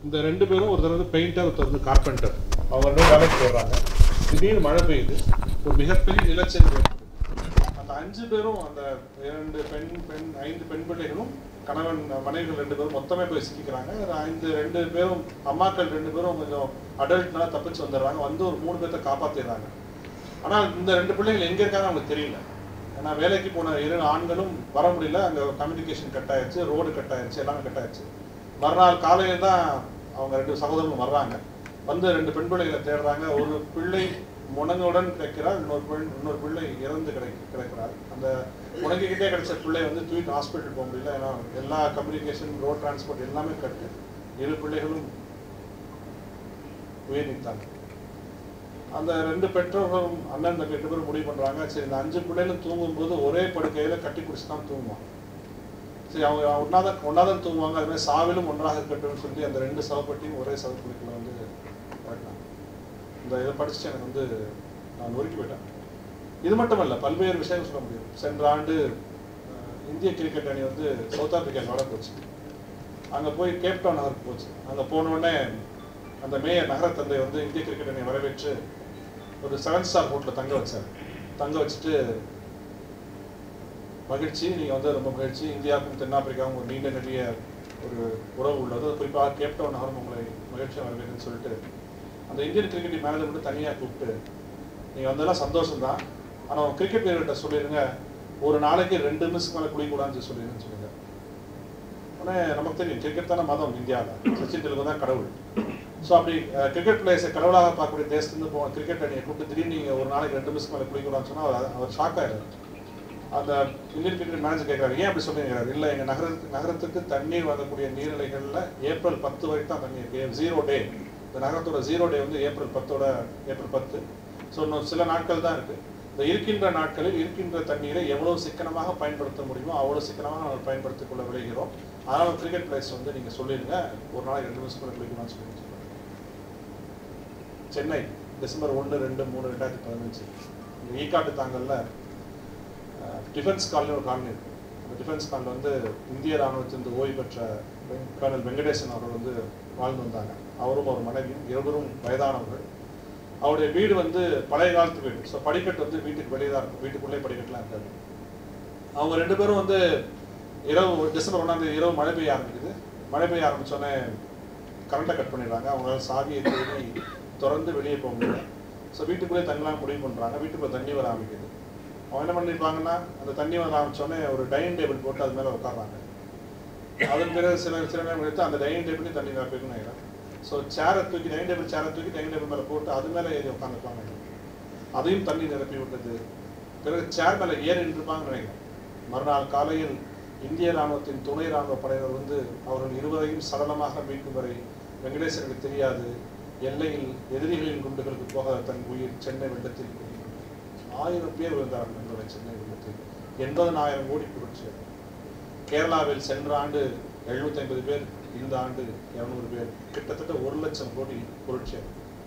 இந்த ரெண்டு பேரும் ஒருத்தர் வந்து பெயிண்டர் ஒருத்தர் வந்து கார்பெண்டர் அவங்க ரெண்டு பேரும் வேலைக்கு போடுறாங்க திடீர்னு மழை பெய்யுது ஒரு மிகப்பெரிய நிலச்சரிவு ஏற்படுது. அந்த அஞ்சு பேரும் அந்த இரண்டு பெண் பெண் ஐந்து பெண் பிள்ளைகளும் கணவன் மனைவிகள் ரெண்டு பேரும் மொத்தமே போய் சிக்கிக்கிறாங்க ஒரு ஐந்து ரெண்டு பேரும் அம்மாக்கள் ரெண்டு பேரும் கொஞ்சம் அடல்ட்னால தப்பிச்சு வந்துடுறாங்க வந்து ஒரு மூணு பேர்த்த காப்பாத்திடுறாங்க ஆனால் இந்த ரெண்டு பிள்ளைகள் எங்க இருக்காங்க அவங்களுக்கு தெரியல ஏன்னா வேலைக்கு போன இரு ஆண்களும் வர முடியல அங்க கம்யூனிகேஷன் கட் ஆயிருச்சு ரோடு கட் ஆயிருச்சு எல்லாமே கட் ஆயிருச்சு மறுநாள் காலையில தான் அவங்க ரெண்டு சகோதரர்கள் வர்றாங்க வந்து ரெண்டு பெண் பிள்ளைகளை தேடுறாங்க ஒரு பிள்ளை முனங்குடன் கிடைக்கிறார் இன்னொரு பெண் இன்னொரு பிள்ளை இறந்து கிடை கிடைக்கிறார் அந்த முனங்கிக்கிட்டே கிடைச்ச பிள்ளை வந்து தூக்கிட்டு ஹாஸ்பிட்டல் போக முடியல ஏன்னா எல்லா கம்யூனிகேஷன் ரோட் டிரான்ஸ்போர்ட் எல்லாமே கட்டு இரு பிள்ளைகளும் உயிர் நீத்தாங்க அந்த ரெண்டு பெற்றோர்களும் அண்ணன் தம்பி ரெண்டு பேரும் முடிவு பண்றாங்க சரி இந்த அஞ்சு பிள்ளைகளும் தூங்கும்போது ஒரே படுக்கையில கட்டி பிடிச்சி தான் தூங்குவாங்க சரி அவங்க ஒன்னாதான் ஒன்னாதான் தூங்குவாங்க அது மாதிரி சாவிலும் ஒன்றாக இருக்கட்டும்னு சொல்லி அந்த ரெண்டு சவப்பட்டியும் ஒரே சவப்பட்டிக்குள்ள வந்து கட்டினாங்க இந்த இதை படிச்சுட்டு எனக்கு வந்து நான் நொறுக்கி போயிட்டேன் இது மட்டும் இல்ல பல்வேறு விஷயங்கள் சொல்ல முடியும் சென்ற ஆண்டு அஹ், இந்திய கிரிக்கெட் அணி வந்து சவுத் ஆப்பிரிக்கா விளாட போச்சு அங்க போய் கேப்டவுன் நகருக்கு போச்சு அங்க போன உடனே அந்த மேயர் நகர தந்தை வந்து இந்திய கிரிக்கெட் அணியை வரவேற்று ஒரு செவன் ஸ்டார் ஹோட்டலில் தங்க வச்சார் தங்க வச்சுட்டு மகிழ்ச்சி நீங்க வந்து ரொம்ப மகிழ்ச்சி இந்தியாவுக்கும் தென்னாப்பிரிக்காவும் ஒரு நீண்ட நெடிய ஒரு உறவு உள்ளது குறிப்பாக கேப்டவுன் நகரம் உங்களை மகிழ்ச்சியாக வரவேற்குன்னு சொல்லிட்டு அந்த இந்தியன் கிரிக்கெட் மேனேஜர் மட்டும் தனியாக கூப்பிட்டு நீங்க வந்ததெல்லாம் சந்தோஷம் தான் ஆனால் உங்க கிரிக்கெட் வீரர்கிட்ட சொல்லிடுங்க ஒரு நாளைக்கு ரெண்டு மிஸ் மேலே குடிக்கூடாதுன்னு சொல்லிடுங்கன்னு சொல்லுங்க உடனே நமக்கு தெரியும் கிரிக்கெட் தானே மதம் இந்தியாவில் சச்சின் டெண்டுல்கர் தான் கடவுள் ஸோ அப்படி கிரிக்கெட் பிளேயர்ஸை கடவுளாக பார்க்கக்கூடிய தேசத்துலேருந்து போன கிரிக்கெட் அணியை கூப்பிட்டு திடீர்னு நீங்கள் ஒரு நாளைக்கு ரெண்டு மிஸ் மேலே குடிக்கூடாதுன்னு சொன்னால் அவர் அவர் ஷாக் ஆயிடுறாரு அந்த இந்தியன் கிரிக்கெட் மேனேஜர் கேட்குறாரு ஏன் அப்படி சொல்லுங்கிறாரு இல்லை எங்கள் நகரத்துக்கு நகரத்துக்கு தண்ணீர் வரக்கூடிய நீர்நிலைகளில் ஏப்ரல் பத்து வரைக்கும் தான் தண்ணி இருக்கு ஜீரோ டே இந்த நகரத்தோட ஜீரோ டே வந்து ஏப்ரல் பத்தோட ஏப்ரல் பத்து ஸோ இன்னும் சில நாட்கள் தான் இருக்கு இந்த இருக்கின்ற நாட்களில் இருக்கின்ற தண்ணீரை எவ்வளவு சிக்கனமாக பயன்படுத்த முடியுமோ அவ்வளவு சிக்கனமாக நம்ம பயன்படுத்திக் கொள்ள விளைகிறோம் அதனால கிரிக்கெட் பிளேயர்ஸ் வந்து நீங்க சொல்லிடுங்க ஒரு நாளைக்கு ரெண்டு நிமிஷம் கூட குளிக்கணும்னு சொல்லி சொல்றாங்க. சென்னை டிசம்பர் ஒன்று ரெண்டு மூணு ரெண்டாயிரத்தி பதினஞ்சு இந்த ஈக்காட்டு தாங்கல்ல டிஃபென்ஸ் காலனி ஒரு காலனி இருக்கு அந்த டிஃபென்ஸ் காலனி வந்து இந்திய ராணுவத்திலிருந்து ஓய்வு பெற்ற வெங்- கர்னல் வெங்கடேசன் அவர்கள் வந்து வாழ்ந்து வந்தாங்க அவரும் ஒரு மனைவியும் இருவரும் வயதானவர்கள் அவருடைய வீடு வந்து பழைய காலத்து வீடு ஸோ படிக்கட்டு வந்து வீட்டுக்கு வெளியே தான் இருக்கும் வீட்டுக்குள்ளே படிக்கட்டுலாம் இருக்காது அவங்க ரெண்டு பேரும் வந்து இரவு டிசம்பர் ஒன்றாம் தேதி இரவு மழை பெய்ய ஆரம்பிக்குது மழை பெய்ய ஆரம்பிச்சோடனே கரண்ட்டை கட் பண்ணிடுறாங்க அவங்களால சாவியை தேடி திறந்து வெளியே போக முடியல ஸோ வீட்டுக்குள்ளே தங்கலாம் முடிவு பண்ணுறாங்க வீட்டுக்குள்ளே தண்ணி வர ஆரம்பிக்குது அவங்க என்ன பண்ணிருப்பாங்கன்னா அந்த தண்ணி வர ஆரம்பிச்சோடனே ஒரு டைனிங் டேபிள் போட்டு அது மேலே உட்கார்றாங்க அதன் பிறகு சில சில நேரம் எடுத்து அந்த டைனிங் டேபிளையும் தண்ணி நிரப்பிக்கணும் நினைக்கிறேன் ஸோ சேரை தூக்கி டைனிங் டேபிள் சேரை தூக்கி டைனிங் டேபிள் மேலே போட்டு அது மேலே ஏறி உட்காந்துருப்பாங்க அதையும் தண்ணி நிரப்பி விட்டது பிறகு சேர் மேலே ஏறி நின்றுப்பாங்கன்னு நினைக்கிறேன் மறுநாள் காலையில் இந்திய ராணுவத்தின் துணை ராணுவ படையினர் வந்து அவர்கள் இருவரையும் சடலமாக மீட்கும் வரை வெங்கடேசனுக்கு தெரியாது எல்லையில் எதிரிகளின் குண்டுகளுக்கு போக தன் உயிர் சென்னை வெள்ளத்தில் குடியிருந்தது. ஆயிரம் பேர் விழுந்தார்கள் எங்களுடைய சென்னை வெள்ளத்தில் எண்பதனாயிரம் கோடி புரட்சி கேரளாவில் சென்ற ஆண்டு எழுநூத்தி ஐம்பது பேர் இந்த ஆண்டு இருநூறு பேர் கிட்டத்தட்ட ஒரு லட்சம் கோடி புரட்சி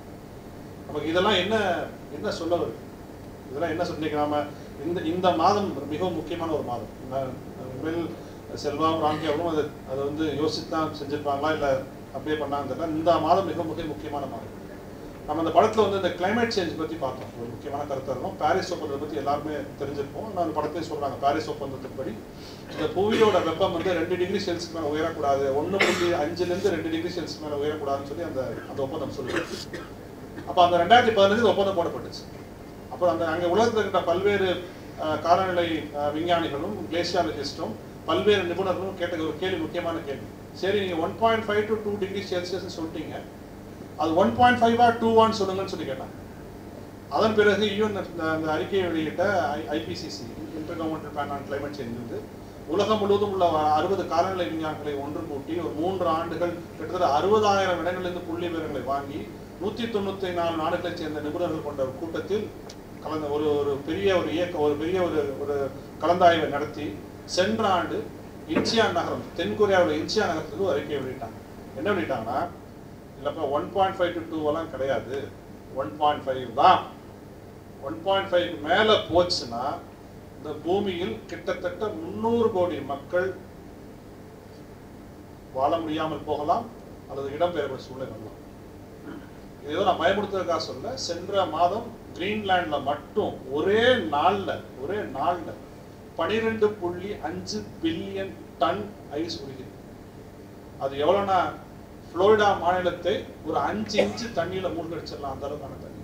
நமக்கு இதெல்லாம் என்ன என்ன சொல்ல வருது இதெல்லாம் என்ன சொல்லி நாம இந்த இந்த மாதம் மிகவும் முக்கியமான ஒரு மாதம் நான் உண்மையில் செல்வம் ராங்கி அவரும் அதை அதை வந்து யோசித்து தான் செஞ்சிருப்பாங்களா இல்லை அப்படியே பண்ணாங்க தெரியல இந்த மாதம் மிக மிக முக்கியமான மாதம் நம்ம அந்த படத்துல வந்து இந்த கிளைமேட் சேஞ்ச் பத்தி பார்த்தோம் ஒரு முக்கியமான கருத்து இருக்கும் பாரிஸ் ஒப்பந்தத்தை பத்தி எல்லாருமே தெரிஞ்சிருப்போம் நான் அந்த படத்தையும் சொல்றாங்க பாரிஸ் ஒப்பந்தத்தின்படி இந்த புவியோட வெப்பம் வந்து ரெண்டு டிகிரி செல்சியஸ் மேல உயரக்கூடாது ஒன்று புள்ளி அஞ்சுல இருந்து ரெண்டு டிகிரி செல்சியஸ் மேல உயரக்கூடாதுன்னு சொல்லி அந்த அந்த ஒப்பந்தம் சொல்லுது அப்ப அந்த ரெண்டாயிரத்தி பதினஞ்சு ஒப்பந்தம் போடப்பட்டுச்சு அப்போ அந்த அங்க உலகத்தில் இருக்கிற பல்வேறு அஹ், காலநிலை அஹ், விஞ்ஞானிகளும் கிளேசியாலஜிஸ்டும் பல்வேறு நிபுணர்களும் கேட்ட ஒரு கேள்வி முக்கியமான கேள்வி சரி நீங்க one point five to two degree Celsius சொல்லிட்டீங்க அது ஒன் பாயிண்ட் ஃபைவா டூ ஒன் சொல்லுங்கன்னு சொல்லி கேட்டாங்க அதன் பிறகு யூஎன் அந்த அறிக்கையை வெளியிட்ட IPCC intergovernmental panel on climate change வந்து உலகம் முழுவதும் உள்ள அறுபது காலநிலை விஞ்ஞானிகளை ஒன்று கூட்டி ஒரு மூன்று ஆண்டுகள் கிட்டத்தட்ட அறுபதாயிரம் இடங்களிலிருந்து புள்ளி விவரங்களை வாங்கி நூத்தி தொண்ணூத்தி நாலு நாடுகளைச் சேர்ந்த நிபுணர்கள் கொண்ட ஒரு கூட்டத்தில் கலந்த ஒரு ஒரு பெரிய ஒரு இயக்க ஒரு பெரிய ஒரு ஒரு கலந்தாய்வை நடத்தி சென்ற ஆண்டு இன்ச்சியான் நகரம் தென்கொரியாவில் இன்ச்சியான் நகரத்துக்கு ஒரு அறிக்கை வெளியிட்டாங்க என்ன வெளியிட்டாங்கன்னா இல்லப்பா one point five to two எல்லாம் கிடையாது ஒன் பாயிண்ட் ஃபைவ் தான் ஒன் பாயிண்ட் ஃபைவ் மேலே போச்சுன்னா இந்த பூமியில் கிட்டத்தட்ட முந்நூறு கோடி மக்கள் வாழ முடியாமல் போகலாம் அல்லது இடம்பெயரக்கூடிய சூழ்நிலை வரலாம் இது ஏதோ நான் பயமுறுத்துறதுக்காக சொல்ல சென்ற மாதம் கிரீன்லாண்ட்ல மட்டும் ஒரே நாள்ல ஒரே நாள்ல பனிரெண்டு புள்ளி அஞ்சு பில்லியன் டன் ஐஸ் உருகிது அது எவ்வளவுனா புளோரிடா மாநிலத்தை ஒரு அஞ்சு இன்ச்சு தண்ணியில மூழ்கடிச்சிடலாம் அந்த அளவுக்கான தண்ணி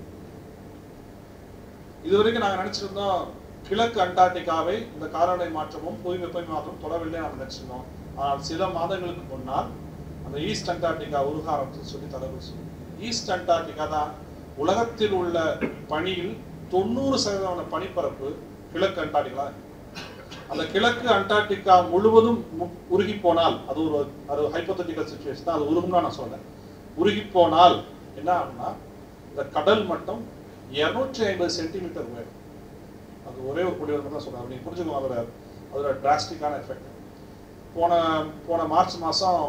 இது வரைக்கும் நாங்க நினைச்சிருந்தோம் கிழக்கு அண்டார்டிகாவை இந்த காலநிலை மாற்றமும் புவி வெப்பமை மாற்றமும் தொடவில்லை நாம் நினைச்சிருந்தோம் ஆனால் சில மாதங்களுக்கு முன்னால் அந்த ஈஸ்ட் அண்டார்டிகா உருக ஆரம்பிச்சு சொல்லி தலைவர் சொல்லி ஈஸ்ட் அண்டார்டிகா தான் உலகத்தில் உள்ள பனியில் தொண்ணூறு சதவீதமான பனிப்பரப்பு கிழக்கு அண்டார்டிகா தான். அந்த கிழக்கு அண்டார்டிகா முழுவதும் மு- உருகி போனால் அது ஒரு அது ஹைப்போதட்டிக்கல் சுச்சுவேஷன் தான் அது உருகும்னா நான் சொல்றேன் உருகி போனால் என்ன ஆகும்னா இந்த கடல் மட்டம் இருநூற்றி ஐம்பது சென்டிமீட்டர் உயரும் அது ஒரே ஒரு புள்ளி மட்டும் தான் சொல்றேன் நீங்க புரிஞ்சுக்கணும் அதோட அதோட டிராஸ்டிக்கான எஃபெக்ட் போன போன மார்ச் மாதம்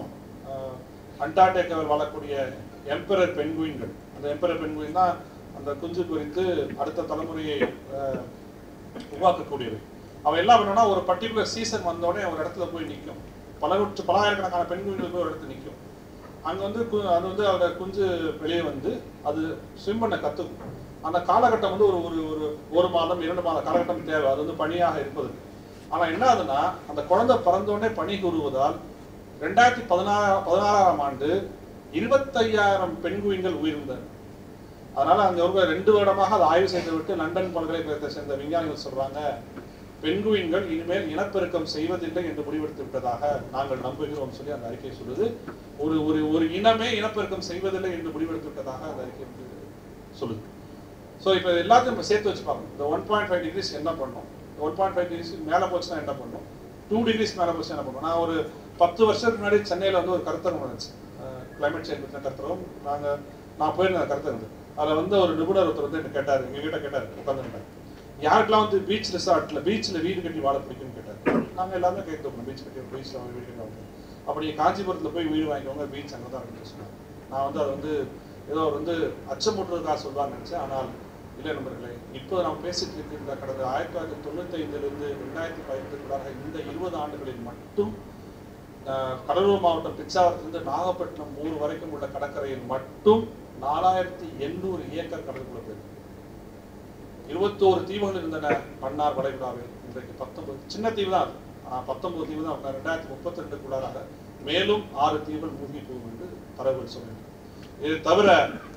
அண்டார்டிகாவில் வாழக்கூடிய எம்பரர் பெண்குயின்கள் அந்த எம்பரர் பெண்குயின் தான் அந்த குஞ்சு குறித்து அடுத்த தலைமுறையை அஹ், உருவாக்கக்கூடியவை அவ எல்லாம் பண்ணோம்னா ஒரு பர்டிகுலர் சீசன் வந்தோடனே ஒரு இடத்துல போய் நிற்கும் பல நூற்று பலாயிரக்கணக்கான பெண்குயின்கள் போய் ஒரு இடத்துல நிற்கும் அங்க வந்து கு- அது வந்து அதோட குஞ்சு வெளியே வந்து அது ஸ்விம் பண்ண கத்துக்கும் அந்த காலகட்டம் வந்து ஒரு ஒரு ஒரு ஒரு மாதம் இரண்டு மாத காலகட்டம் தேவை அது வந்து பனியாக இருப்பதற்கு ஆனா என்ன ஆகுதுன்னா அந்த குழந்தை பிறந்தோடனே பனி கூறுவதால் ரெண்டாயிரத்தி பதினாறு பதினாறாம் ஆண்டு இருபத்தையாயிரம் பெண்குயின்கள் உயிர்ந்தன அதனால அங்க ஒரு ரெண்டு வருடமாக அதை ஆய்வு செய்து விட்டு லண்டன் பல்கலைக்கழகத்தை சேர்ந்த விஞ்ஞானிகள் சொல்றாங்க பெண்குயின்கள் இனிமேல் இனப்பெருக்கம் செய்வதில்லை என்று முடிவெடுத்து விட்டதாக நாங்கள் நம்புகிறோம் சொல்லி அந்த அறிக்கை சொல்லுது ஒரு ஒரு ஒரு இனமே இனப்பெருக்கம் செய்வதில்லை என்று முடிவெடுத்து விட்டதாக அந்த அறிக்கை வந்து சொல்லுது ஸோ இப்போ எல்லாத்தையும் நம்ம சேர்த்து வச்சு பார்க்கணும் இந்த ஒன் பாயிண்ட் ஃபைவ் டிகிரிஸ் என்ன பண்ணோம் ஒன் பாயிண்ட் ஃபைவ் டிகிரிஸ் மேலே போச்சுன்னா என்ன பண்ணணும் டூ டிகிரிஸ் மேலே போச்சுன்னா என்ன பண்ணணும் நான் ஒரு பத்து வருஷத்துக்கு முன்னாடி சென்னையில் வந்து ஒரு கருத்தரங்கம் நடந்துச்சு கிளைமேட் சேஞ்ச் பற்றின கருத்தரங்கம் நாங்கள் நான் போயிருந்தேன் அந்த கருத்தரங்கு அதில் வந்து ஒரு நிபுணர் ஒருத்தர் வந்து என்ன கேட்டார் எங்ககிட்ட கேட்டார் உட்காந்துருந்தார் யாருக்கெல்லாம் வந்து பீச் ரிசார்ட்ல பீச்சில் வீடு கட்டி வாழ பிடிக்கும்னு கேட்டார் நாங்கள் எல்லாமே கேட்கணும் பீச் கட்டி பீச்சில் வீடு கட்டி வாங்க அப்படி காஞ்சிபுரத்தில் போய் வீடு வாங்கிக்கோங்க பீச் அங்கே தான் இருக்குன்னு சொன்னாங்க நான் வந்து அது வந்து ஏதோ அவர் வந்து அச்சமுட்டுறதுக்காக சொல்வான்னு நினச்சேன் ஆனால் இல்லை நண்பர்களே இப்போ நாம் பேசிட்டு இருக்கின்ற கடந்த ஆயிரத்தி தொள்ளாயிரத்தி தொண்ணூத்தைந்திலிருந்து ரெண்டாயிரத்தி பதினெட்டுக்குள்ளாக இந்த இருபது ஆண்டுகளில் மட்டும் ஆஹ், கடலூர் மாவட்டம் பிச்சாவரத்திலிருந்து நாகப்பட்டினம் ஊர் வரைக்கும் உள்ள கடற்கரையில் மட்டும் நாலாயிரத்தி எண்ணூறு ஏக்கர் கடலுக்குள்ள போயிருக்கு இருபத்தோரு தீவுகள் இருந்தன மன்னார் வளைகுடாவில் இன்றைக்கு பத்தொன்பது சின்ன தீவு தான் அது. ஆனா பத்தொன்பது தீவு தான் இருந்தன. ரெண்டாயிரத்தி முப்பத்தி ரெண்டுக்குள்ளாக மேலும் ஆறு தீவுகள் மூழ்கி போகும் என்று தரவுகள் சொல்கின்றன இது தவிர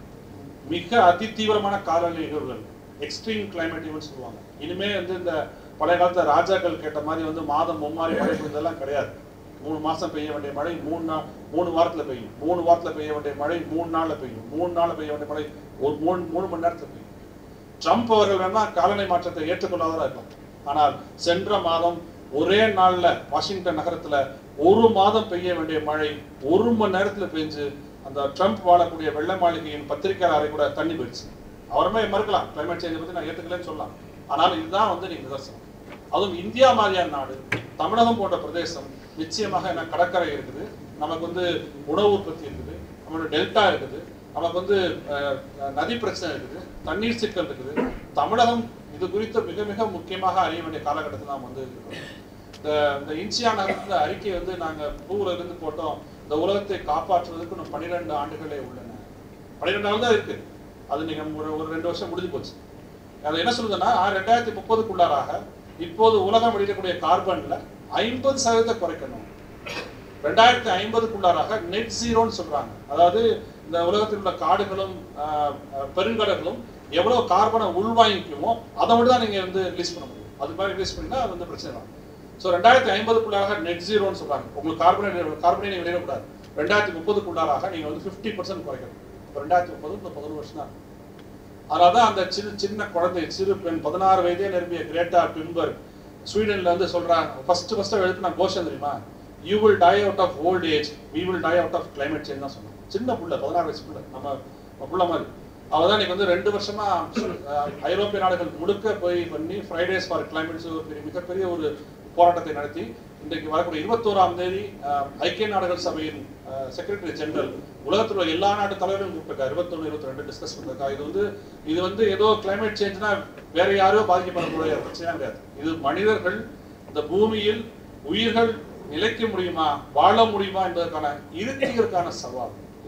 மிக அதி தீவிரமான காலநிலை நிகழ்வுகள் எக்ஸ்ட்ரீம் கிளைமேட் ஈவென்ட் சொல்லுவாங்க இனிமே வந்து இந்த பழைய காலத்துல ராஜாக்கள் கேட்ட மாதிரி வந்து மாதம் மும்மாறி மழை பெய்தெல்லாம் கிடையாது மூணு மாசம் பெய்ய வேண்டிய மழை மூணு நாள் மூணு வாரத்துல பெய்யும் மூணு வாரத்துல பெய்ய வேண்டிய மழை மூணு நாள்ல பெய்யும் மூணு நாள்ல பெய்ய வேண்டிய மழை ஒரு மூணு மூணு மணி நேரத்துல பெய்யும் ட்ரம்ப் அவர்கள் வேணா காலநிலை மாற்றத்தை ஏற்றுக்கொள்ளாதவராக இருக்கலாம் ஆனால் சென்ற மாதம் ஒரே நாள்ல வாஷிங்டன் நகரத்துல ஒரு மாதம் பெய்ய வேண்டிய மழை ஒரு மணி நேரத்துல பெஞ்சு அந்த ட்ரம்ப் வாழக்கூடிய வெள்ளை மாளிகையின் பத்திரிகையாளர் அறை கூட தண்ணி போயிடுச்சு அவருமே மறுக்கலாம் கிளைமேட் சேஞ்சை பத்தி நான் ஏத்துக்கலன்னு சொல்லலாம் ஆனால் இதுதான் வந்து நீங்க நிதர்சனம் அதுவும் இந்தியா மாதிரியான நாடு தமிழகம் போன்ற பிரதேசம் நிச்சயமாக என்ன கடற்கரை இருக்குது நமக்கு வந்து உணவு உற்பத்தி இருக்குது நம்மளோட டெல்டா இருக்குது நமக்கு வந்து அஹ், நதி பிரச்சனை இருக்குது தண்ணீர் சிக்கல் இருக்குது தமிழகம் இது குறித்து மிக மிக முக்கியமாக அறிய வேண்டிய காலகட்டத்தில் நாம் வந்து இருக்கிறோம் இந்த இந்த இன்சியா நகரத்துல அறிக்கை வந்து நாங்க பூவுல இருந்து போட்டோம் இந்த உலகத்தை காப்பாற்றுவதற்கு இன்னும் பன்னிரெண்டு ஆண்டுகளே உள்ளன பன்னிரெண்டு ஆண்டு தான் இருக்கு அது நீங்க ஒரு ஒரு ரெண்டு வருஷம் முடிஞ்சு போச்சு அது என்ன சொல்லுதுன்னா ரெண்டாயிரத்தி முப்பதுக்குள்ளாராக இப்போது உலகம் வெளியிடக்கூடிய கார்பன்ல ஐம்பது சதவீதத்தை குறைக்கணும் ரெண்டாயிரத்தி ஐம்பதுக்குள்ளாராக நெட் ஜீரோன்னு சொல்றாங்க அதாவது இந்த உலகத்தில் உள்ள காடுகளும் ஆஹ், ஆஹ், பெருங்கடல்களும் எவ்வளவு கார்பனை உள்வாங்கிக்குமோ அதை மட்டும் தான் நீங்க வந்து ரிலீஸ் பண்ண முடியும் அது மாதிரி ரிலீஸ் பண்ணினா அது வந்து பிரச்சனை தான் ஸோ ரெண்டாயிரத்தி ஐம்பதுக்குள்ளாக நெட் ஜீரோன்னு சொல்றாங்க உங்களுக்கு கார்பனை கார்பனை நீங்க வெளியிடக்கூடாது ரெண்டாயிரத்தி முப்பதுக்குள்ளாராக நீங்க வந்து ஃபிஃப்டி பர்சன்ட் குறைக்கணும் இப்போ ரெண்டாயிரத்தி முப்பது இந்த பதினொரு வருஷம் தான் அதனாலதான் அந்த சின்ன சின்ன குழந்தை சிறு பெண் பதினாறு வயதே நிரம்பிய கிரேட்டா பிம்பர் ஸ்வீடன்ல வந்து சொல்றாங்க ஃபர்ஸ்ட் ஃபர்ஸ்ட் எழுத்து கோஷம் தெரியுமா you will die out of old age we will die out of climate change தான் சொன்னாங்க சின்ன புள்ள பதினாறு வயசு புள்ள நம்ம நம்ம புள்ள மாதிரி அவ தான் இன்னைக்கு வந்து ரெண்டு வருஷமா அஹ், ஐரோப்பிய நாடுகள் முழுக்க போய் பண்ணி ஃப்ரைடேஸ் ஃபார் கிளைமேட்ஸ் ஒரு பெரிய மிகப்பெரிய ஒரு போராட்டத்தை நடத்தி இன்றைக்கு வரக்கூடிய இருபத்தோராம் தேதி அஹ், ஐக்கிய நாடுகள் சபையின் செக்ரட்டரி ஜெனரல் உலகத்தில் உள்ள எல்லா நாட்டு தலைவர்களும் கூப்பிட்டிருக்காரு இருபத்தொன்னு இருபத்தி ரெண்டு டிஸ்கஸ் பண்ணிருக்கா இது வந்து இது வந்து ஏதோ கிளைமேட் சேஞ்ச்னா வேற யாரோ பாதிக்கப்படக்கூடிய பிரச்சனையா கிடையாது இது மனிதர்கள் இந்த பூமியில் உயிர்கள் நிலைக்க முடியுமா வாழ முடியுமா என்பதற்கான இறுதிகளுக்கான சவால்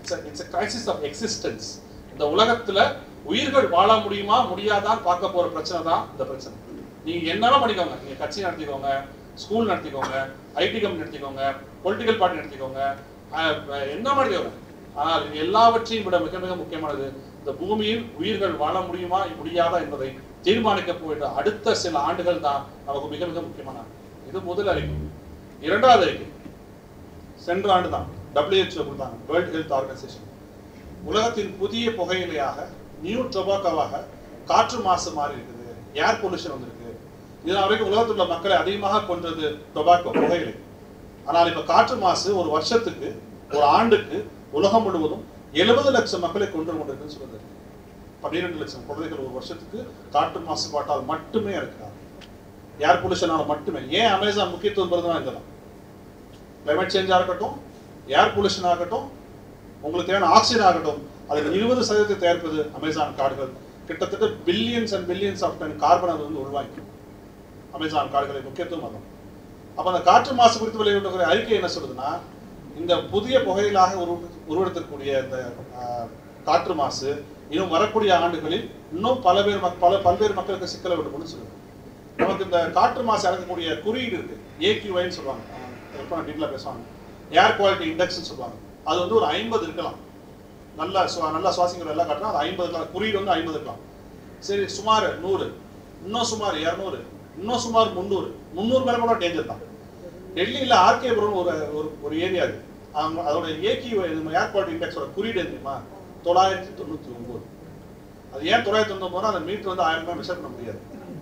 it's it's crisis of existence இந்த உலகத்துல உயிர்கள் வாழ முடியுமா முடியாதான்னு பார்க்க போற பிரச்சனை தான் இந்த பிரச்சனை நீங்க என்னெல்லாம் பண்ணிக்கோங்க நீங்க கட்சி நடத்திக்கோங்க ஸ்கூல் நடத்திக்கோங்க ஐடி கம்பெனி நடத்திக்கோங்க பொலிட்டிக்கல் பார்ட்டி நடத்திக்கோங்க அஹ், அஹ், என்ன நடத்திக்கோங்க ஆனால் இது எல்லாவற்றையும் விட மிக மிக முக்கியமானது இந்த பூமியில் உயிர்கள் வாழ முடியுமா முடியாதா என்பதை தீர்மானிக்க போயிட்ட அடுத்த சில ஆண்டுகள் தான் நமக்கு மிக மிக முக்கியமான இது முதல் அறிக்கை இரண்டாவது அறிக்கை சென்ற ஆண்டு தான் WHO கொடுத்தாங்க வேர்ல்ட் ஹெல்த் ஆர்கனைசேஷன் உலகத்தின் புதிய புகையிலையாக நியூ டொபாக்கோவாக காற்று மாசு மாறி இருக்குது ஏர் பொல்யூஷன் வந்திருக்கு இது வரைக்கும் உலகத்தில் உள்ள மக்களை அதிகமாக கொன்றது டொபாக்கோ புகையிலை ஆனால் இப்ப காற்று மாசு ஒரு வருஷத்துக்கு ஒரு ஆண்டுக்கு உலகம் முழுவதும் எழுபது லட்சம் மக்களை கொன்று கொண்டிருக்குன்னு சொல்லுது பன்னிரெண்டு லட்சம் குழந்தைகள் ஒரு வருஷத்துக்கு காற்று மாசுபாட்டால் மட்டுமே இருக்கிறார் ஏர் பொல்யூஷனால மட்டுமே ஏன் அமேசான் முக்கியத்துவம் பெறுதுன்னா இதெல்லாம் கிளைமேட் சேஞ்சாக இருக்கட்டும் ஏர் பொல்யூஷன் ஆகட்டும் உங்களுக்கு தேவையான ஆக்சிஜன் ஆகட்டும் அதில் இருபது சதவீதத்தை தயாரிப்பது அமேசான் காடுகள் கிட்டத்தட்ட billions and billions of ton carbon அது வந்து உள்வாங்கிக்கும் அமேசான் காடுகளை முக்கியத்துவம் அதுவும் அப்போ அந்த காற்று மாசு குறித்து வெளியிடக்கூடிய அறிக்கை என்ன சொல்லுதுன்னா இந்த புதிய புகையிலாக உரு உருவெடுத்திருக்கக்கூடிய இந்த ஆஹ், காற்று மாசு இன்னும் வரக்கூடிய ஆண்டுகளில் இன்னும் பல பேர் மக்- பல பல்வேறு மக்களுக்கு சிக்கலை விடும்னு சொல்லுது நமக்கு இந்த காற்று மாசு இறக்கக்கூடிய குறியீடு இருக்கு ஏக்யூஐன்னு சொல்லுவாங்க எப்போ டீட்டெயிலாக பேசுவாங்க ஏர் குவாலிட்டி இண்டெக்ஸ்னு சொல்லுவாங்க அது வந்து ஒரு ஐம்பது இருக்கலாம் நல்ல சுவா நல்ல சுவாசிக்கிற எல்லாம் காட்டுறோம் அது ஐம்பது இருக்கலாம் குறியீடு வந்து ஐம்பது இருக்கலாம் சரி சுமார் நூறு இன்னும் சுமார் இரநூறு இன்னும் சுமார் முந்நூறு முந்நூறு மேலே கூட டேஞ்சர் தான் டெல்லியில் ஆர்கேபுரம் ஒரு ஒரு ஒரு ஏரியா அது அவங்க அதோட ஏகி ஏர் குவாலிட்டி இண்டெக்ஸோட குறியீடு எது தெரியுமா தொள்ளாயிரத்தி தொண்ணூற்றி ஒம்பது அது ஏன் தொள்ளாயிரத்தி தொண்ணூறு அந்த மீட்டர் வந்து ஆயிரம் ரூபாய் மெஷர் பண்ண முடியாது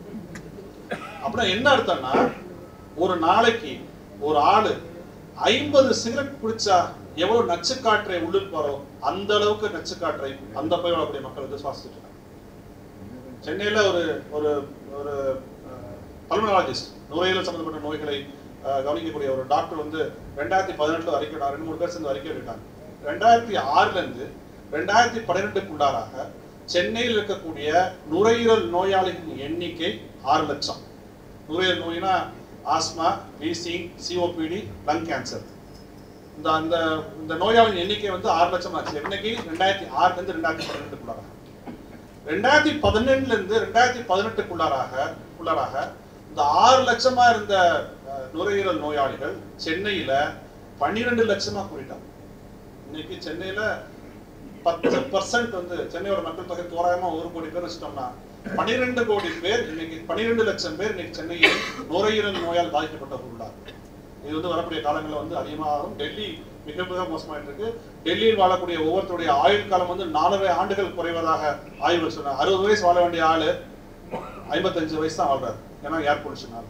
அப்படின்னா என்ன அர்த்தம்னா ஒரு நாளைக்கு ஒரு ஆளு ஐம்பது சிகரெட் குடிச்சா எவ்வளவு நச்சுக்காற்றை உள்ளுக்கு போறோ அந்த அளவுக்கு நச்சுக்காற்றை அந்த போய் வாழக்கூடிய மக்கள் வந்து சுவாசிச்சுட்டு இருக்காங்க சென்னையில ஒரு ஒரு ஒரு பல்மனாலஜிஸ்ட் நுரையீரல் சம்பந்தப்பட்ட நோய்களை அஹ், கவனிக்கக்கூடிய ஒரு டாக்டர் வந்து ரெண்டாயிரத்தி பதினெட்டுல அறிக்கை விட்டாங்க. ரெண்டு மூணு பேர் சேர்ந்து அறிக்கை விட்டாங்க ரெண்டாயிரத்தி ஆறுல இருந்து ரெண்டாயிரத்தி பன்னிரெண்டுக்குள்ளாராக சென்னையில் இருக்கக்கூடிய நுரையீரல் நோயாளிகளின் எண்ணிக்கை ஆறு லட்சம் நுரையீரல் நோய்னா asthma wheezing COPD lung cancer இந்த அந்த இந்த நோயாளியின் எண்ணிக்கை வந்து ஆறு லட்சம் ஆச்சு என்னைக்கு ரெண்டாயிரத்தி ஆறுல இருந்து ரெண்டாயிரத்தி பன்னிரெண்டுக்குள்ளாராக ரெண்டாயிரத்தி பதினெண்டுல இருந்து ரெண்டாயிரத்தி பதினெட்டுக்குள்ளாராக உள்ளாராக இந்த ஆறு லட்சமா இருந்த அஹ், நுரையீரல் நோயாளிகள் சென்னையில பன்னிரெண்டு லட்சமா கூடிட்டாங்க இன்னைக்கு சென்னையில பத்து பர்சன்ட் வந்து சென்னையோட மக்கள் தொகை தோராயமா ஒரு கோடி பேர் வச்சுட்டோம்னா பன்னிரெண்டு கோடி பேர் இன்னைக்கு பன்னிரெண்டு லட்சம் பேர் இன்னைக்கு சென்னையில் நுரையீரல் நோயால் பாதிக்கப்பட்டவர்கள் உள்ளார் இது வந்து வரக்கூடிய காலங்களில் வந்து அதிகமாகும் டெல்லி மிக மிக மோசமாயிட்டு இருக்கு டெல்லியில் வாழக்கூடிய ஒவ்வொருத்தருடைய ஆயுள் காலம் வந்து நாலரை ஆண்டுகள் குறைவதாக ஆய்வு சொன்னார் அறுபது வயசு வாழ வேண்டிய ஆளு ஐம்பத்தஞ்சு வயசு தான் வாழ்றாரு ஏன்னா ஏர் பொல்யூஷனால்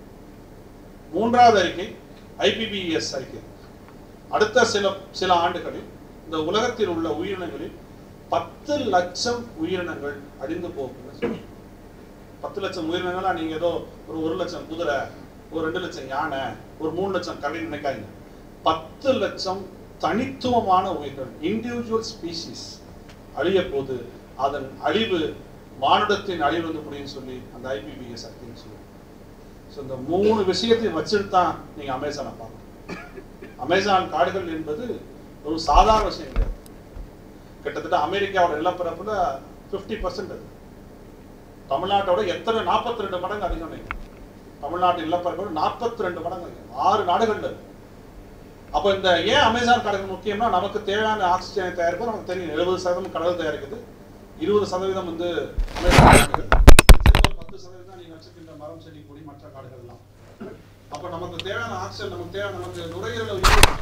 மூன்றாவது அறிக்கை ஐபிபிஎஸ் அறிக்கை அடுத்த சில சில ஆண்டுகளில் இந்த உலகத்தில் உள்ள உயிரினங்களில் பத்து லட்சம் உயிரினங்கள் அழிந்து போகும்னு சொல்றாங்க. பத்து லட்சம் உயிரினங்களா நீங்க ஏதோ ஒரு ஒரு லட்சம் குதிரை ஒரு ரெண்டு லட்சம் யானை ஒரு மூணு லட்சம் கடை நினைக்காதீங்க பத்து லட்சம் தனித்துவமான உயிர்கள் இண்டிவிஜுவல் ஸ்பீசிஸ் அழிய போது அதன் அழிவு மானுடத்தின் அழிவு வந்து முடியும்னு சொல்லி அந்த ஐபிபிஎஸ் அறிக்கைன்னு சொல்லுவாங்க ஸோ இந்த மூணு விஷயத்தையும் வச்சுட்டு தான் நீங்க அமேசானை பார்க்கணும் அமேசான் காடுகள் என்பது ஒரு சாதாரண விஷயம் கிடையாது கிட்டத்தட்ட அமெரிக்காவோட நிலப்பரப்புல ஃபிஃப்டி பர்சன்ட் அது தமிழ்நாட்டோட எத்தனை நாற்பத்தி ரெண்டு மடங்கு அதிகம் நினைக்கிறேன். தமிழ்நாட்டு நிலப்பரப்போட நாற்பத்தி ரெண்டு மடங்கு அதிகம். ஆறு நாடுகள்ல இருக்கு அப்போ இந்த ஏன் அமேசான் காடுகள் முக்கியம்னா நமக்கு தேவையான ஆக்சிஜனை தயாரிப்போம் நமக்கு தெரியும் எழுபது சதவீதம் கடல் தயாரிக்குது இருபது சதவீதம் வந்து அமேசான் காடுகள் சரி, ஒரு பத்து சதவீதம் நீங்க வச்சிருக்கின்ற மரம் செடி கொடி மற்ற காடுகள் எல்லாம் அப்போ நமக்கு தேவையான ஆக்சிஜன் நமக்கு தேவையான நமக்கு நுரையீரல்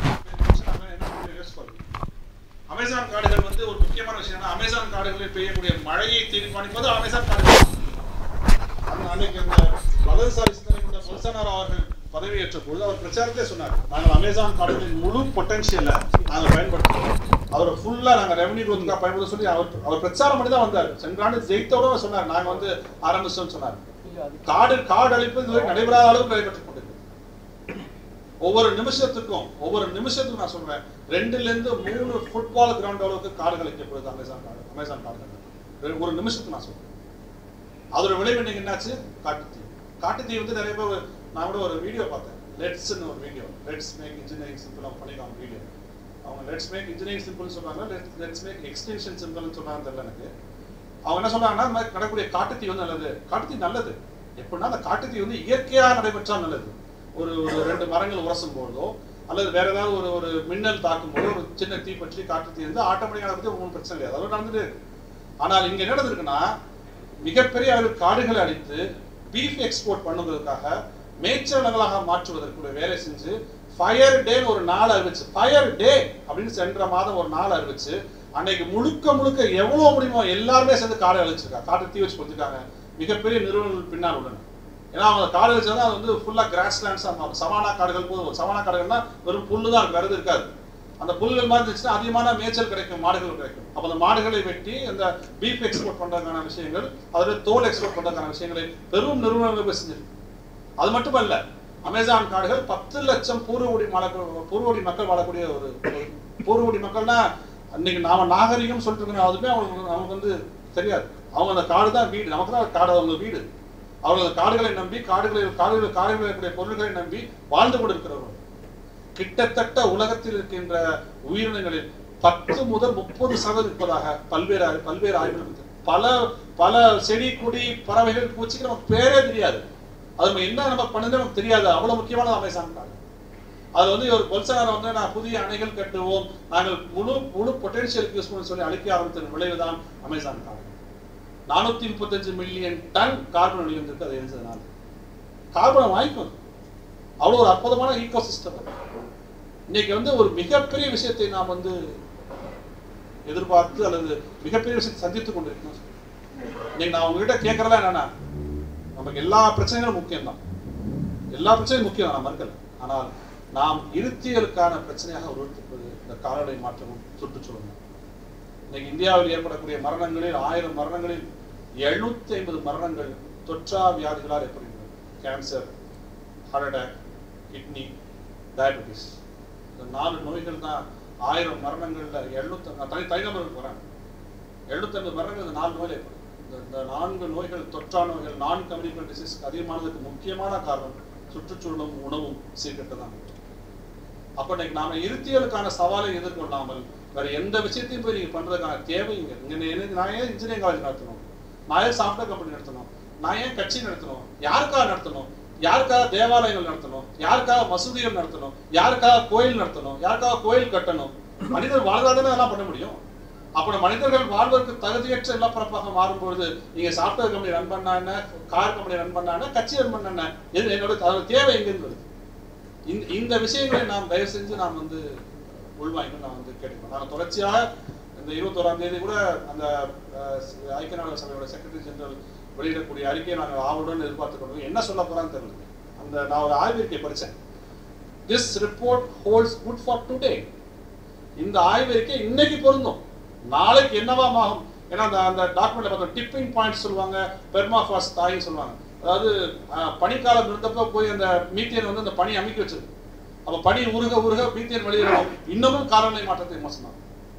யூஸ் அமேசான் காடுகள் வந்து ஒரு முக்கியமான விஷயம் என்னன்னா, அமேசான் காடுகளில் பெய்யக்கூடிய மழையை தீர்மானிப்பது அமேசான் காடுகள் அந்த அன்னைக்கு அந்த வலதுசாரி சிந்தனை கொண்ட பொல்சனாரோ அவர்கள் பதவியேற்ற பொழுது அவர் பிரச்சாரத்தை சொன்னார் நாங்கள் அமேசான் காடுகளின் முழு பொட்டன்ஷியலை நாங்கள் பயன்படுத்துவோம் அவரை ஃபுல்லா நாங்க ரெவன்யூ growth-க்காக பயன்படுத்த சொல்லி அவர் அவர் பிரச்சாரம் பண்ணி தான் வந்தார் சென்ற ஆண்டு ஜெயித்தோட அவர் சொன்னார் நாங்க வந்து ஆரம்பிச்சோம்னு சொன்னார் காடு காடு அழிப்பு இதுவரை நடைபெறாத அளவுக்கு நடைபெற்றுக் கொண்டிருக்கு ஒவ்வொரு நிமிஷத்துக்கும் ஒவ்வொரு நிமிஷத்துக்கும் நான் சொல்றேன் ரெண்டுல இருந்து மூணு ஃபுட்பால் கிரவுண்ட் அளவுக்கு காடுகள் வைக்கப்படுது அமேசான் காடு அமேசான் காடுகள் ஒரு நிமிஷத்துக்கு நான் சொல்றேன் அதோட விளைவு இன்னைக்கு என்னாச்சு காட்டுத்தீ காட்டுத்தீ வந்து நிறைய பேர் ஒரு- நான் கூட ஒரு வீடியோ பார்த்தேன் லெட்ஸ்னு ஒரு வீடியோ லெட்ஸ் மேக் இன்ஜினியரிங் சிம்பிளாக பண்ணிக்கலாம் வீடியோ அவங்க லெட்ஸ் மேக் இன்ஜினியரிங் சிம்பிள் சொல்றாங்க லெட்ஸ் லெட்ஸ் மேக் எக்ஸ்டென்ஷன் சிம்பிள்னு சொன்னாங்க தெரியல எனக்கு அவங்க என்ன சொல்றாங்கன்னா இந்த மாதிரி நடக்கக்கூடிய காட்டுத்தீ வந்து நல்லது காட்டுத்தீ நல்லது எப்படின்னா அந்த காட்டுத்தீ வந்து இயற்கையாக நடைபெற்றா நல்லது ஒரு ஒரு ரெண்டு மரங்கள் உரசும் போதோ அல்லது வேற ஏதாவது ஒரு ஒரு மின்னல் தாக்கும் போது ஒரு சின்ன தீ பற்றி காட்டுத்தீ இருந்து ஆட்டோமேட்டிக்காக பற்றி ஒன்றும் பிரச்சனை இல்லை அதெல்லாம் நடந்துட்டு இருக்கு ஆனால் இங்க என்ன நடந்திருக்குன்னா மிகப்பெரிய அளவில் காடுகளை அழித்து பீஃப் எக்ஸ்போர்ட் பண்ணுவதற்காக மேய்ச்சல் நிலங்களாக மாற்றுவதற்கு ஒரு வேலை செஞ்சு ஃபயர் டேன்னு ஒரு நாள் அறிவிச்சு ஃபயர் டே அப்படின்னு சென்ற மாதம் ஒரு நாள் அறிவிச்சு அன்னைக்கு முழுக்க முழுக்க எவ்வளவு முடியுமோ எல்லாருமே சேர்ந்து காடை அழிச்சிருக்காங்க காட்டை தீ வச்சு கொடுத்துருக்காங்க மிகப்பெரிய நிறுவனங்கள் பின்னால் உள்ளன ஏன்னா அவங்க காடு அழிச்சா அது வந்து ஃபுல்லா கிராஸ் லேண்ட்ஸாக மாறும் சவானா காடுகள் போதும் சவானா காடுகள்னா வெறும் புல்லு தான் இருக்கு, வேற எதுவும் இருக்காது அந்த புல்கள் மாதிரி இருந்துச்சுன்னா அதிகமான மேய்ச்சல் கிடைக்கும் மாடுகள் கிடைக்கும் அப்ப அந்த மாடுகளை வெட்டி அந்த பீஃப் எக்ஸ்போர்ட் பண்றதுக்கான விஷயங்கள் அதோட தோல் எக்ஸ்போர்ட் பண்றதுக்கான விஷயங்களை பெரும் நிறுவனங்கள் போய் செஞ்சிருக்கு அது மட்டுமல்ல அமேசான் காடுகள் பத்து லட்சம் பூர்வகுடி மல பூர்வகுடி மக்கள் வாழக்கூடிய ஒரு ஒரு பூர்வகுடி மக்கள்னா இன்னைக்கு நாம நாகரிகம் சொல்லிட்டு இருக்கோம் அதுவுமே அவங்களுக்கு நமக்கு வந்து தெரியாது அவங்க அந்த காடு தான் வீடு நமக்கு தான் காடு அவங்க வீடு அவர்கள் அந்த காடுகளை நம்பி காடுகளை காடுகள் காடுகளில் இருக்கக்கூடிய பொருள்களை நம்பி வாழ்ந்து கொண்டிருக்கிறவர்கள் கிட்டத்தட்ட உலகத்தில் இருக்கின்ற உயிரினங்களில் பத்து முதல் முப்பது சதவீதம் இருப்பதாக பல்வேறு ஆய்- பல்வேறு ஆய்வுகள் இருக்கு. பல பல செடி கொடி பறவைகள் பூச்சிக்கு நமக்கு பேரே தெரியாது அது நம்ம என்ன நம்ம பண்ணுது நமக்கு தெரியாது அவ்வளவு முக்கியமான அமேசான் காடு அது வந்து ஒரு பொல்சனார் வந்து நான் புதிய அணைகள் கட்டுவோம் நாங்கள் முழு முழு பொட்டன்ஷியல் யூஸ் பண்ண சொல்லி அழிக்க ஆரம்பித்த விளைவுதான் அமேசான் காடு நானூத்தி முப்பத்தஞ்சு மில்லியன் டன் கார்பன் வெளிவந்திருக்கு அது எழுந்ததுனால கார்பனை வாங்கிக்கும் அவ்வளவு ஒரு அற்புதமான ஈகோ சிஸ்டம் இன்னைக்கு வந்து ஒரு மிகப்பெரிய விஷயத்தை நாம் வந்து எதிர்பார்த்து அல்லது மிகப்பெரிய விஷயத்தை சந்தித்துக் கொண்டிருக்கணும் இன்னைக்கு நான் உங்ககிட்ட கேட்கறதா என்னன்னா நமக்கு எல்லா பிரச்சனைகளும் முக்கியம்தான் எல்லா பிரச்சனையும் முக்கியம் தான், நான் மறுக்கல ஆனால் நாம் இருத்தியலுக்கான பிரச்சனையாக உருவெடுத்திருப்பது இந்த காலநிலை மாற்றமும் சுற்றுச்சூழலும் இன்னைக்கு இந்தியாவில் ஏற்படக்கூடிய மரணங்களில் ஆயிரம் மரணங்களில் எழுநூத்தி ஐம்பது மரணங்கள் தொற்றா வியாதிகளால் ஏற்படுகின்றன cancer heart attack kidney diabetes இந்த நாலு நோய்கள் தான் ஆயிரம் மரணங்கள்ல எழுநூத்தி நான் தனி தனிநபருக்கு வரேன் எழுநூத்தி ஐம்பது மரணங்கள் இந்த நாலு நோயில் ஏற்படும் இந்த இந்த நான்கு நோய்கள் தொற்றா நோய்கள் நான் கம்யூனிகல் டிசீஸ் அதிகமானதுக்கு முக்கியமான காரணம் சுற்றுச்சூழலும் உணவும் சீர்கெட்டதான் அப்ப இன்னைக்கு நாம இருத்தியலுக்கான சவாலை எதிர்கொள்ளாமல் வேற எந்த விஷயத்தையும் போய் நீங்க பண்றதுக்கான தேவை இங்க இங்க எனக்கு நான் ஏன் இன்ஜினியரிங் காலேஜ் நடத்தணும் நான் ஏன் சாஃப்ட்வேர் கம்பெனி நடத்தணும் நான் ஏன் கட்சி நடத்தணும் யாருக்காக நடத்தணும் யாருக்காக தேவாலயங்கள் நடத்தணும் யாருக்காக மசூதிகள் நடத்தணும் யாருக்காக கோயில் நடத்தணும் யாருக்காக கோயில் கட்டணும் மனிதர் வாழ்ந்தாதானே அதெல்லாம் பண்ண முடியும் அப்ப மனிதர்கள் வாழ்வதற்கு தகுதியற்ற நிலப்பரப்பாக மாறும்பொழுது நீங்க சாஃப்ட்வேர் கம்பெனி ரன் பண்ணா என்ன கார் கம்பெனி ரன் பண்ணா என்ன கட்சி ரன் பண்ண என்ன இது என்னோட அதோட தேவை எங்கிருந்து வருது இந்த இந்த விஷயங்களை நாம் தயவு செஞ்சு நாம் வந்து உள்வாங்கி நான் வந்து கேட்டுக்கிறோம் நாங்கள் தொடர்ச்சியாக இந்த இருபத்தோராம் தேதி கூட அந்த அஹ், ஐக்கிய நாடுகள் சபையோட செக்ரட்டரி ஜெனரல் வெளியிடக்கூடிய அறிக்கையை நாங்கள் ஆவலுடன் எதிர்பார்த்து கொண்டு என்ன சொல்ல போறான்னு தெரியல அந்த நான் ஒரு ஆய்வறிக்கை படித்தேன் this report holds good for today இந்த ஆய்வறிக்கை இன்னைக்கு பொருந்தும் நாளைக்கு என்னவாம் ஆகும் ஏன்னா அந்த அந்த டாக்குமெண்ட்ல பார்த்தோம் டிப்பிங் பாயிண்ட் சொல்லுவாங்க பெர்மாஃபாஸ் தாயின்னு சொல்லுவாங்க அதாவது அஹ், பனிக்காலம் இருந்தப்ப போய் அந்த மீத்தேன் வந்து அந்த பனி அமைக்க வச்சிருக்கு அப்ப பனி உருக உருக மீத்தேன் வெளியிடணும் இன்னமும் காலநிலை மாற்றத்தை விமர்சனம்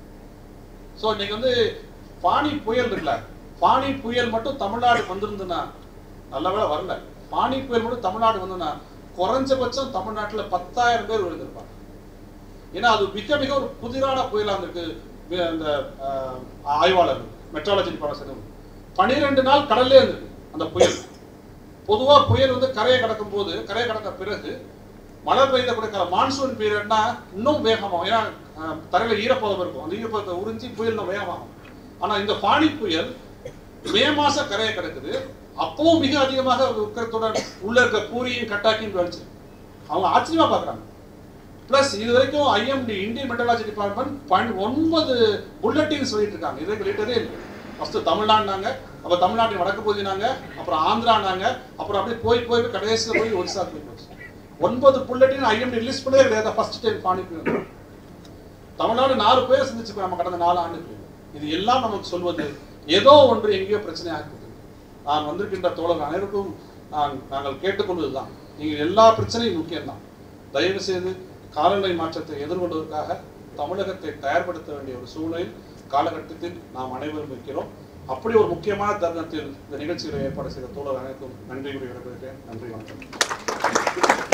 ஸோ இன்னைக்கு வந்து பானி புயல் இருக்குல்ல பானி புயல் மட்டும் தமிழ்நாடு வந்திருந்துன்னா நல்ல வேளை வரல பானி புயல் மட்டும் தமிழ்நாடு வந்ததுன்னா குறைஞ்சபட்சம் தமிழ்நாட்டுல பத்தாயிரம் பேர் விழுந்திருப்பாங்க ஏன்னா அது மிக மிக ஒரு புதிரான புயலா இருந்திருக்கு வி- அந்த ஆஹ், ஆய்வாளர் மெட்ராலஜி டிபார்ட்மெண்ட் பனிரெண்டு நாள் கடல்லே இருந்திருக்கு அந்த புயல் பொதுவா புயல் வந்து கரையை கடக்கும் போது கரையை கடந்த பிறகு மழை பெய்த கொடுக்கிற மான்சூன் பீரியட்னா இன்னும் வேகமாகும் ஏன்னா ஆஹ், தரையில ஈரப்பதம் இருக்கும் அந்த ஈரப்பதத்தை உறிஞ்சி புயல் இன்னும் வேகமாகும் ஆனா இந்த பானி புயல் மே மாசம் கரையை கிடக்குது அப்பவும் மிக அதிகமாக உக்கரத்துடன் உள்ள இருக்க பூரியும் கட்டாக்கியும் கழிச்சு அவங்க ஆச்சரியமா பாக்குறாங்க பிளஸ் இது வரைக்கும் ஐஎம்டி இந்தியன் மெட்ரலாஜி டிபார்ட்மெண்ட் பன் ஒன்பது புல்லட்டின் சொல்லிட்டு இருக்காங்க இதை வெளியிட்டதே இல்லை ஃபர்ஸ்ட் தமிழ்நாடுனாங்க அப்ப தமிழ்நாட்டின் வடக்கு பகுதினாங்க அப்புறம் ஆந்திரானாங்க அப்புறம் அப்படியே போய் போய் போய் கடைசியில் போய் ஒடிசா போய் போச்சு ஒன்பது புல்லட்டின் ஐஎம்டி ரிலீஸ் பண்ணவே கிடையாது ஃபர்ஸ்ட் டைம் பானி புயல் தமிழ்நாடு நாலு பேர் சிந்திச்சு நம்ம கடந்த நாலு ஆண்டுகள் இது எல்லாம் நமக்கு சொல்வது ஏதோ ஒன்று எங்கேயோ பிரச்சனையாக இருக்குது நான் வந்திருக்கின்ற தோழர் அனைவருக்கும் நான் நாங்கள் கேட்டுக்கொண்டதுதான் நீங்கள் எல்லா பிரச்சனையும் முக்கியம்தான் தயவு செய்து காலநிலை மாற்றத்தை எதிர்கொள்வதற்காக தமிழகத்தை தயார்படுத்த வேண்டிய ஒரு சூழ்நிலையில் காலகட்டத்தில் நாம் அனைவரும் இருக்கிறோம் அப்படி ஒரு முக்கியமான தருணத்தில் இந்த நிகழ்ச்சிகளை ஏற்பாடு செய்த தோழர் அனைவருக்கும் நன்றி கூறி விடைபெறுகிறேன் நன்றி வணக்கம்